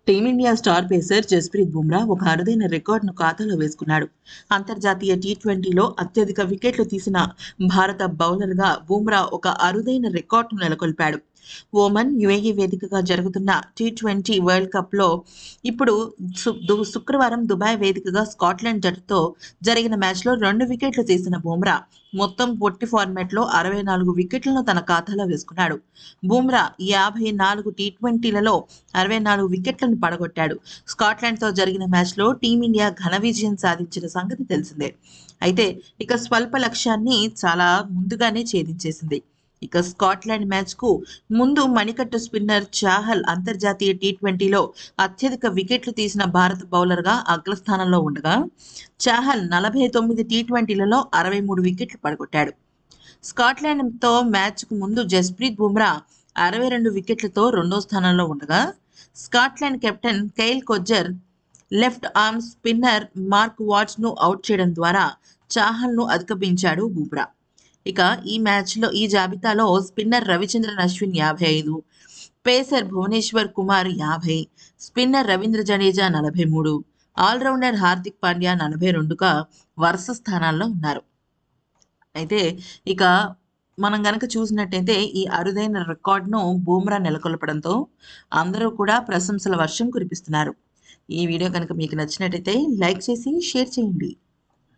team India star pacer Jasprit Bumrah ఒక అరుదైన రికార్డును ఖాతాలో వేసుకున్నాడు అంతర్జాతీయ టీ ట్వంటీలో అత్యధిక వికెట్లు తీసిన భారత బౌలర్గా బుమ్రా ఒక అరుదైన రికార్డును నెలకొల్పాడు ఓమన్ యుఏఈ వేదికగా జరుగుతున్న టీ ట్వంటీ వరల్డ్ కప్లో ఇప్పుడు సు- దు- శుక్రవారం దుబాయ్ వేదికగా స్కాట్లాండ్ జట్టుతో జరిగిన మ్యాచ్లో రెండు వికెట్లు తీసిన బుమ్రా మొత్తం పొట్టి ఫార్మాట్లో అరవై నాలుగు వికెట్లను తన ఖాతాలో వేసుకున్నాడు బుమ్రా యాభై నాలుగు టీ ట్వంటీలలో అరవై నాలుగు వికెట్లను పడగొట్టాడు స్కాట్లాండ్తో జరిగిన మ్యాచ్లో టీమిండియా ఘన విజయం సాధించిన సంగతి తెలిసిందే అయితే ఇక స్వల్ప లక్ష్యాన్ని చాలా ముందుగానే ఛేదించేసింది ఇక స్కాట్లాండ్ మ్యాచ్కు ముందు మణికట్టు స్పిన్నర్ చాహల్ అంతర్జాతీయ టీ ట్వంటీలో అత్యధిక వికెట్లు తీసిన భారత బౌలర్గా అగ్రస్థానంలో ఉండగా చాహల్ నలభై తొమ్మిది టీ ట్వంటీలలో అరవై మూడు వికెట్లు పడగొట్టాడు స్కాట్లాండ్తో మ్యాచ్కు ముందు జస్ప్రీత్ బుమ్రా అరవై రెండు వికెట్లతో రెండో స్థానంలో ఉండగా Scotland captain Kyle Coetzer left arm spinner Mark వాట్స్ను అవుట్ చేయడం ద్వారా చాహల్ను అధిగమించాడు బుమ్రా ఇక ఈ మ్యాచ్లో ఈ జాబితాలో స్పిన్నర్ రవిచంద్రన్ అశ్విన్ యాభై ఐదు పేసర్ భువనేశ్వర్ కుమార్ యాభై స్పిన్నర్ రవీంద్ర జడేజా నలభై మూడు ఆల్రౌండర్ హార్దిక్ పాండ్యా నలభై రెండుగా వరుస స్థానాల్లో ఉన్నారు అయితే ఇక మనం గనక చూసినట్టయితే ఈ అరుదైన రికార్డును బూమ్రా నెలకొల్పడంతో అందరూ కూడా ప్రశంసల వర్షం కురిపిస్తున్నారు ఈ వీడియో కనుక మీకు నచ్చినట్టయితే లైక్ చేసి షేర్ చేయండి